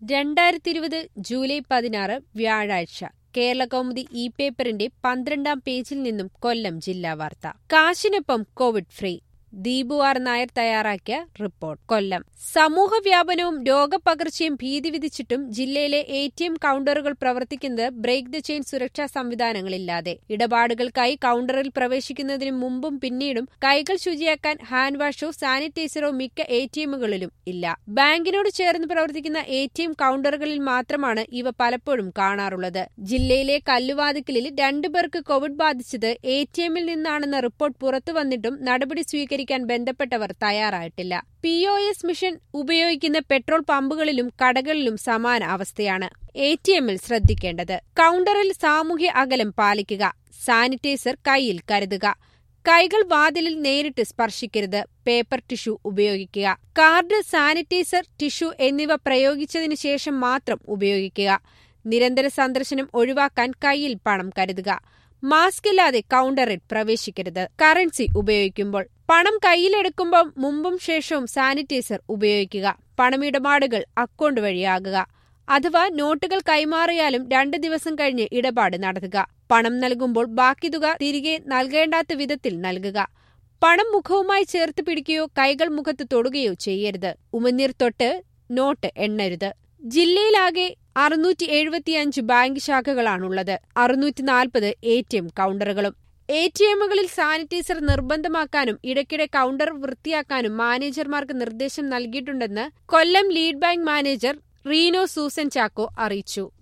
രണ്ടായിരത്തി ഇരുപത് ജൂലൈ പതിനാറ് വ്യാഴാഴ്ച കേരളകൗമുദി ഇ പേപ്പറിന്റെ പന്ത്രണ്ടാം പേജിൽ നിന്നും കൊല്ലം ജില്ലാ വാർത്ത കാശിനൊപ്പം covid free Deepu R Nair തയ്യാറാക്കിയ റിപ്പോർട്ട് കൊല്ലം സമൂഹ വ്യാപനവും രോഗപകർച്ചയും ഭീതി വിധിച്ചിട്ടും ജില്ലയിലെ എ ടി എം കൌണ്ടറുകൾ പ്രവർത്തിക്കുന്നത് ബ്രേക്ക് ദ ചെയിൻ സുരക്ഷാ സംവിധാനങ്ങളില്ലാതെ ഇടപാടുകൾക്കായി കൌണ്ടറിൽ പ്രവേശിക്കുന്നതിന് മുമ്പും പിന്നീടും കൈകൾ ശുചിയാക്കാൻ ഹാൻഡ് വാഷോ സാനിറ്റൈസറോ മിക്ക എ ടി എമ്മുകളിലും ഇല്ല ബാങ്കിനോട് ചേർന്ന് പ്രവർത്തിക്കുന്ന എ ടി എം കൌണ്ടറുകളിൽ മാത്രമാണ് ഇവ പലപ്പോഴും കാണാറുള്ളത് ജില്ലയിലെ കല്ലുവാതിക്കലിൽ രണ്ടുപേർക്ക് കോവിഡ് ബാധിച്ചത് എ ടി എമ്മിൽ നിന്നാണെന്ന റിപ്പോർട്ട് പുറത്തുവന്നിട്ടും നടപടി സ്വീകരിക്കാൻ ബന്ധപ്പെട്ടവർ തയ്യാറായിട്ടില്ല പി ഒ എസ് മിഷൻ ഉപയോഗിക്കുന്ന പെട്രോൾ പമ്പുകളിലും കടകളിലും സമാന അവസ്ഥയാണ് എ ടി എമ്മിൽ ശ്രദ്ധിക്കേണ്ടത് കൌണ്ടറിൽ സാമൂഹ്യ അകലം പാലിക്കുക സാനിറ്റൈസർ കയ്യിൽ കരുതുക കൈകൾ വാതിലിൽ നേരിട്ട് സ്പർശിക്കരുത് പേപ്പർ ടിഷ്യൂ ഉപയോഗിക്കുക കാർഡ് സാനിറ്റൈസർ ടിഷ്യൂ എന്നിവ പ്രയോഗിച്ചതിനു ശേഷം മാത്രം ഉപയോഗിക്കുക നിരന്തര സന്ദർശനം ഒഴിവാക്കാൻ കയ്യിൽ പണം കരുതുക മാസ്ക് ഇല്ലാതെ കൌണ്ടറിൽ പ്രവേശിക്കരുത് കറൻസി ഉപയോഗിക്കുമ്പോൾ പണം കയ്യിലെടുക്കുമ്പോൾ മുമ്പും ശേഷവും സാനിറ്റൈസർ ഉപയോഗിക്കുക പണമിടപാടുകൾ അക്കൗണ്ട് വഴിയാകുക അഥവാ നോട്ടുകൾ കൈമാറിയാലും രണ്ട് ദിവസം കഴിഞ്ഞ് ഇടപാട് നടത്തുക പണം നൽകുമ്പോൾ ബാക്കി തുക തിരികെ നൽകേണ്ടാത്ത വിധത്തിൽ നൽകുക പണം മുഖവുമായി ചേർത്ത് പിടിക്കുകയോ കൈകൾ മുഖത്ത് തൊടുകയോ ചെയ്യരുത് ഉമനീർ തൊട്ട് നോട്ട് എണ്ണരുത് ജില്ലയിലാകെ അറുന്നൂറ്റി എഴുപത്തിയഞ്ച് ബാങ്ക് ശാഖകളാണുള്ളത് അറുന്നൂറ്റി നാൽപ്പത് എ ടി എം കൌണ്ടറുകളും എ ടി എമ്മുകളിൽ സാനിറ്റൈസർ നിർബന്ധമാക്കാനും ഇടയ്ക്കിടെ കൌണ്ടർ വൃത്തിയാക്കാനും മാനേജർമാർക്ക് നിർദ്ദേശം നൽകിയിട്ടുണ്ടെന്ന് Kollam lead bank manager Reeno Susan Chacko അറിയിച്ചു